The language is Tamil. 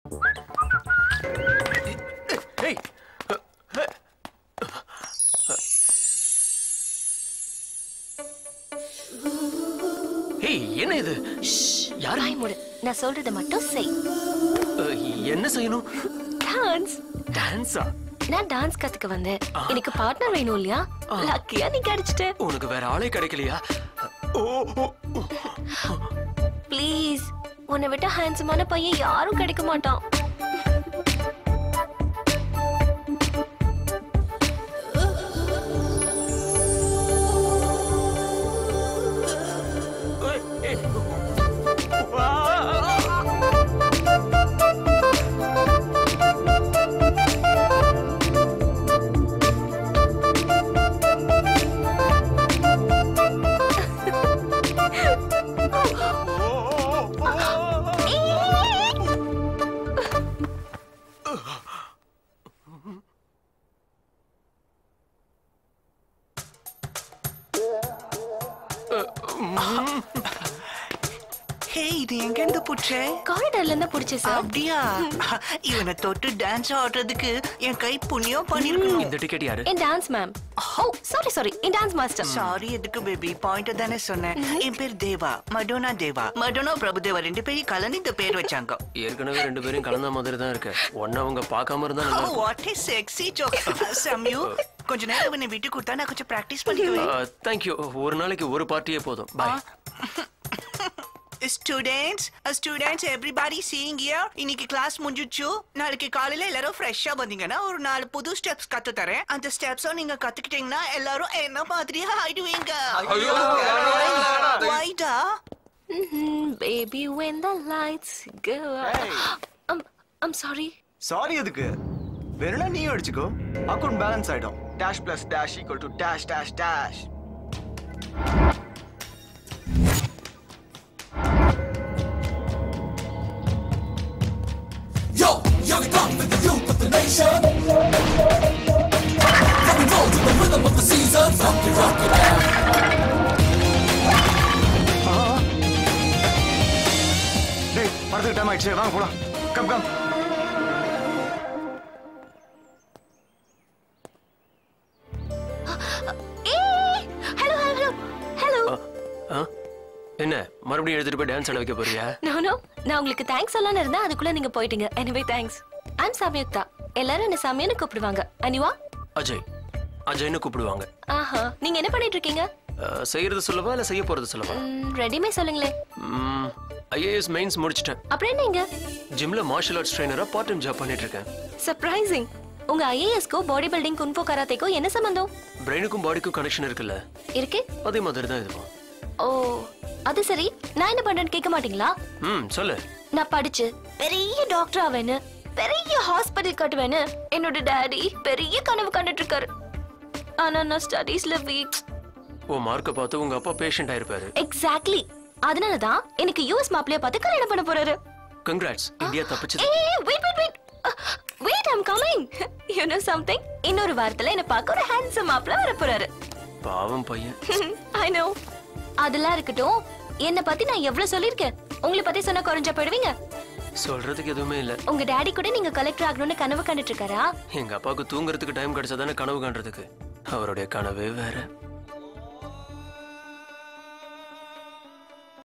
ஏய் ஏய் என்ன இது யார் வாய் மூடு நான் சொல்றத மட்டும் செய் அஹ், என்ன செய்யணும் டான்ஸ் டான்ஸா நான் டான்ஸ் கத்துக்க வந்தேன் எனக்கு பார்ட்னர் வேணும் இல்லையா லக்கியா நீ கிடைச்சிட்ட உனக்கு வேற ஆளே கிடைக்கலையா ஓ ஓ, ஓ. ப்ளீஸ் உன்னை விட்ட ஹேண்ட்ஸமான பையன் யாரும் கிடைக்க மாட்டான் ஹே இது எங்க இருந்து புடிச்சே காரிடார்ல இருந்தா பிடிச்ச சார் அப்படியா இவனை தொட்டு டான்ஸ் ஆடுறதுக்கு என் கை புண்ணியம் பண்ணிருக்கணும் இந்த டிக்கெட் யாரு என் dance ma'am oh sorry sorry என் டான்ஸ் மாஸ்டர் சாரி எதுக்கு பேபி பாயிண்ட் தானே சொன்னேன் என் பேர் தேவா மடோனா தேவா மடோனா பிரபுதேவா ரெண்டு பேரும் கலந்து இந்த பேர் வச்சாங்க ஏற்கனவே ரெண்டு பேரும் கலந்த மாதிரி தான் இருக்கு ஒன்னு அவங்க பார்க்காம இருந்தா நல்லா இருக்கும். What is sexy joke Samyu கொஞ்ச நேரம் இவனை விட்டு கொடுத்தா நான் கொஞ்சம் பிராக்டிஸ் பண்ணிக்குவேன் அஹ், தேங்க்யூ ஒரு நாளைக்கு ஒரு பார்ட்டியே போதும் bye students students everybody seeing year இன்னைக்கு கிளாஸ் முடிஞ்சிச்சு நாளைக்கு காலையில எல்லாரும் ஃப்ரெஷ்ஷா வந்தீங்கன்னா ஒரு நாலு புது ஸ்டெப்ஸ் கத்து தரேன் அந்த ஸ்டெப்ஸும் நீங்க கத்துக்கிட்டீங்கன்னா எல்லாரும் என்ன மாதிரியா ஆயிடுவீங்க வைடா baby when the lights go I'm I'm sorry sorry எதுக்கு வேணும்னா நீ அடிச்சுக்கோ அக்கௌண்ட் பேலன்ஸ் ஆயிடும் dash plus dash equal to dash dash dash Yo, yo, we come with the youth of the nation. Rock and roll to the rhythm of the season. Rock it, rock it out. டேய் படத்துக்கு டைம் ஆயிடுச்சு வாங்க போலாம் கம் கம் ஏய் ஹலோ ஹலோ ஹலோ ஆ? என்ன மறுபடியும் எடுத்துட்டு போய் டான்ஸ் ஆட வைக்க போறியா நோ நோ நான் உங்களுக்கு தேங்க்ஸ் சொல்லலாம்னு இருந்தேன் அதுக்குள்ள நீங்க போயிட்டீங்க எனிவே தேங்க்ஸ் ஐம் சமயுக்தா எல்லாரும் என்ன சமயன்னு கூப்பிடுவாங்க அனிவா அஜய் அஜய்னு கூப்பிடுவாங்க ஆஹா நீங்க என்ன பண்ணிட்டு இருக்கீங்க அஹ், செய்யறது சொல்லவா இல்ல செய்ய போறது சொல்லவா ரெடிமே சொல்லுங்களேன் ஐஏஎஸ் மெயின்ஸ் முடிச்சிட்டேன் அப்புறம் என்னங்க ஜிம்ல மார்ஷல் ஆர்ட்ஸ் ட்ரைனரா பார்ட் டைம் ஜாப் பண்ணிட்டு இருக்கேன் சர்ப்ரைசிங் உங்க ஐஏஎஸ்க்கோ பாடி பில்டிங் குன்ஃபோ கராத்தேக்கோ என்ன சம்பந்தம் பிரெயினுக்கும் பாடிக்கும் கனெக்ஷன் இருக்குல்ல இருக்கு அதே மாதிரி தான் இதுவும் ஓ அது சரி நான் என்ன பண்றேன்னு கேட்க மாட்டீங்களா ம் சொல்லு நான் படிச்சு பெரிய டாக்டர் ஆவேன்னு பெரிய ஹாஸ்பிட்டல் கட்டுவேன்னு என்னோட டாடி பெரிய கனவு கண்டுட்டு இருக்காரு ஆனா நான் ஸ்டடீஸ்ல வீக் ஓ மார்க்கை பார்த்து உங்க அப்பா பேஷண்ட் ஆயிருப்பாரு எக்ஸாக்ட்லி அதனாலதான் எனக்கு யூஎஸ் மாப்பிளைய பார்த்து கல்யாணம் பண்ண போறாரு கங்க்ராட்ஸ் இந்தியா தப்பிச்சது ஏய் wait wait wait wait I'm coming you know something இன்னொரு வாரத்துல என்ன பார்க்க ஒரு ஹேண்ட்ஸம் மாப்பிள வர போறாரு பாவம் பையன் ஐ நோ அதெல்லாம் இருக்கட்டும் என்ன பத்தி நான் எவ்வளவு சொல்லிருக்கேன் உங்களை பத்தி சொன்னா குறைஞ்சா போயிடுவீங்க சொல்றதுக்கு எதுவுமே இல்ல உங்க டாடி கூட நீங்க கலெக்டர் ஆகணும்னு கனவு கண்டுட்டு இருக்காரா எங்க அப்பாவுக்கு தூங்குறதுக்கு டைம் கிடைச்சதானே கனவு காண்றதுக்கு அவருடைய கனவே வேற